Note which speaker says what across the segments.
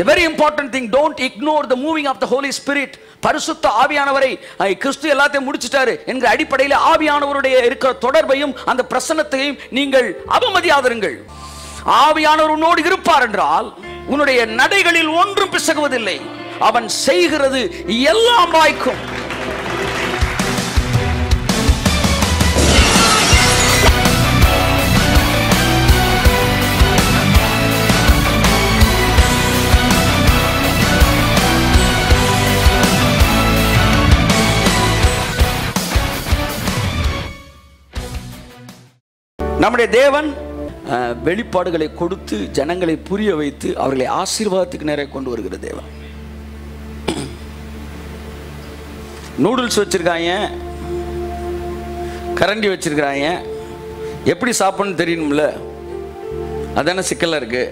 Speaker 1: The very important thing, don't ignore the moving of the Holy Spirit. பரிசுத்த ஆவியானவரை அஹ், கிறிஸ்து எல்லாத்தையும் முடிச்சிட்டாரு என்கிற அடிப்படையில் ஆவியானவருடைய இருக்கிற தொடர்பையும் அந்த பிரசன்னத்தையும் நீங்கள் அவமதியாதிருங்கள் ஆவியானவர் உன்னோடு இருப்பார் என்றால் உன்னுடைய நடைகளில் ஒன்றும் பிசகுவதில்லை அவன் செய்கிறது எல்லாம் வாய்க்கும் நம்முடைய தேவன் அஹ், வெளிப்பாடுகளை கொடுத்து ஜனங்களை புரிய வைத்து அவர்களை ஆசீர்வாதத்துக்கு நேரே கொண்டு வருகிற தேவன் நூடுல்ஸ் வச்சிருக்காங்க கரண்டி வச்சிருக்கிறாங்க எப்படி சாப்பிடணும்னு தெரியணும்ல அதான சிக்கலா இருக்கு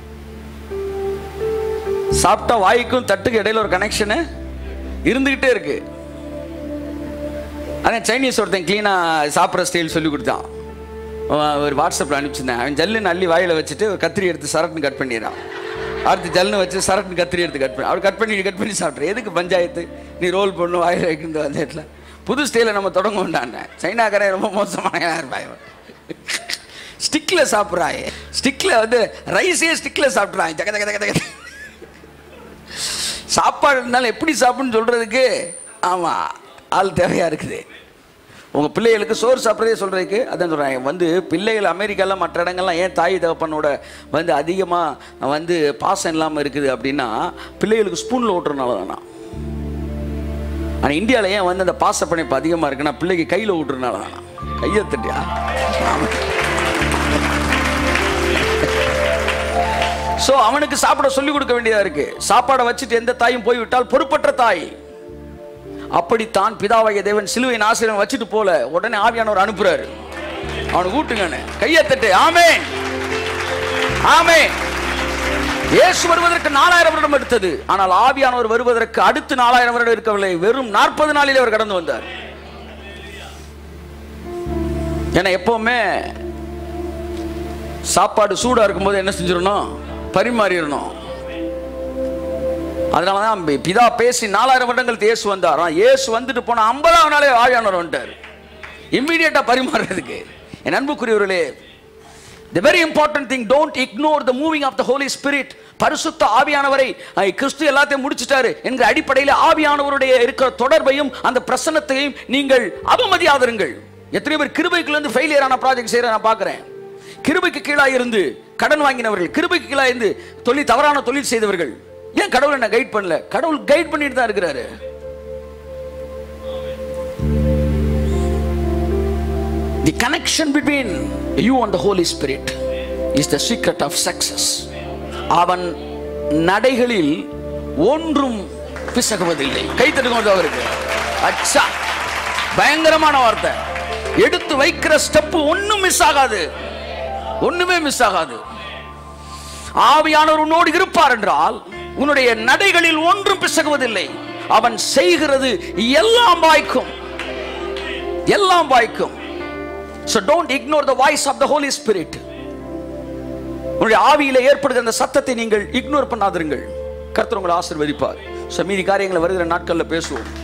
Speaker 1: சாப்பிட்டா வாய்க்கும் தட்டுக்கு இடையில ஒரு கனெக்ஷனு இருந்துகிட்டே இருக்கு அதான் சைனீஸ் ஒருத்தன் க்ளீனாக சாப்பிட்ற ஸ்டைல் சொல்லி கொடுத்தான் அவன் ஒரு வாட்ஸ்அப்பில் அனுப்பிச்சிருந்தேன் அவன் ஜல்லுன்னு அள்ளி வாயில் வச்சுட்டு ஒரு கத்திரி எடுத்து சரட்டுன்னு கட் பண்ணிடுறான் அடுத்து ஜல்லுன்னு வச்சு சரட்டுன்னு கத்திரி எடுத்து கட் பண்ணி அவர் கட் பண்ணி கட் பண்ணி சாப்பிட்ற எதுக்கு பஞ்சாயத்து நீ ரோல் பண்ணு வாயில் வைக்கணும் அந்த இடத்துல புது ஸ்டைலை நம்ம தொடங்க வேண்டாண்ணே சைனாக்காரன் ரொம்ப மோசமான இருப்பாங்க ஸ்டிக்கில் சாப்பிட்றாங்க ஸ்டிக்கில் வந்து ரைஸே ஸ்டிக்கில் சாப்பிட்றாங்க ஜக ஜக ஜக ஜக சாப்பாடு இருந்தாலும் எப்படி சாப்பிடுன்னு சொல்கிறதுக்கு ஆமாம் ஆள் தேவையாக இருக்குது உங்கள் பிள்ளைகளுக்கு சோறு சாப்பிட்றதே சொல்கிறதுக்கு அதான் சொல்கிறாங்க வந்து பிள்ளைகள் அமெரிக்காவில் மற்ற இடங்கள்லாம் ஏன் தாய் தகப்பனோட வந்து அதிகமாக வந்து பாசம் இல்லாமல் இருக்குது அப்படின்னா பிள்ளைகளுக்கு ஸ்பூனில் ஊட்டுறதுனால தானா ஆனால் இந்தியாவில் ஏன் வந்து அந்த பாச பிணைப்பு அதிகமாக இருக்குன்னா பிள்ளைக்கு கையில் ஊட்டுறதுனால தானா கையை தட்டியா ஸோ அவனுக்கு சாப்பிட சொல்லிக் கொடுக்க வேண்டியதாக இருக்கு சாப்பாடை வச்சுட்டு எந்த தாயும் போய்விட்டால் பொறுப்பற்ற தாய் அப்படித்தான் பிதாவாகிய தேவன் சிலுவையின் ஆசிரியர் வச்சுட்டு போல உடனே ஆவியானவர் அனுப்புறாரு அவனுக்கு ஊட்டுங்கன்னு கையை தட்டு ஆமென் ஆமென் இயேசு வருவதற்கு நாலாயிரம் வருடம் எடுத்தது ஆனால் ஆவியானவர் வருவதற்கு அடுத்து நாலாயிரம் வருடம் இருக்கவில்லை வெறும் நாற்பது நாளில் அவர் கடந்து வந்தார் ஏன்னா எப்பவுமே சாப்பாடு சூடா இருக்கும்போது என்ன செஞ்சிடணும் பரிமாறிடணும் அதனால தான் பி- பிதா பேசி நாலாயிரம் வருடங்கள் இயேசு வந்தார் ஆனா இயேசு வந்துட்டு போன ஐம்பதாம் நாளே ஆவியானவர் வந்துட்டார் இம்மீடியட்டா பரிமாறுறதுக்கு என் அன்புக்குரியவர்களே the very important thing don't ignore the moving of the Holy Spirit பரிசுத்த ஆவியானவரை அஹ், கிறிஸ்து எல்லாத்தையும் முடிச்சிட்டாரு என்கிற அடிப்படையில் ஆவியானவருடைய இருக்கிற தொடர்பையும் அந்த பிரசன்னத்தையும் நீங்கள் அவமதியாதிருங்கள் எத்தனை பேர் கிருபைக்குள்ள இருந்து ஃபெயிலியர் ஆன ப்ராஜெக்ட் செய்யற நான் பார்க்கிறேன் கிருபைக்கு கீழாக இருந்து கடன் வாங்கினவர்கள் கிருபைக்கு கீழாக இருந்து தொழில் தவறான தொழில் செய்தவர்கள் ஏன் கடவுள் என்ன கைட் பண்ணல கடவுள் கைட் பண்ணிட்டு தான் இருக்கிறாரு The connection between you and the Holy Spirit is the secret of success. அவன் நடைகளில் ஒன்றும் பிசகுவதில்லை கை தட்டுங்க அவருக்கு அச்சா பயங்கரமான வார்த்தை எடுத்து வைக்கிற ஸ்டெப் ஒண்ணும் மிஸ் ஆகாது ஒண்ணுமே மிஸ் ஆகாது ஆவியானவர் உன்னோடு இருப்பார் என்றால் உன்னுடைய நடைகளில் ஒன்றும் பிசகுவதில்லை அவன் செய்கிறது எல்லாம் வாய்க்கும் எல்லாம் வாய்க்கும் So don't ignore the voice of the Holy Spirit. உங்களுடைய ஆவியில ஏற்படுகிற அந்த சத்தத்தை நீங்கள் இக்னோர் பண்ணாதிருங்கள் கர்த்தர் உங்களை ஆசீர்வதிப்பார் So மீதி காரியங்களை வருகிற நாட்கள்ல பேசுவோம்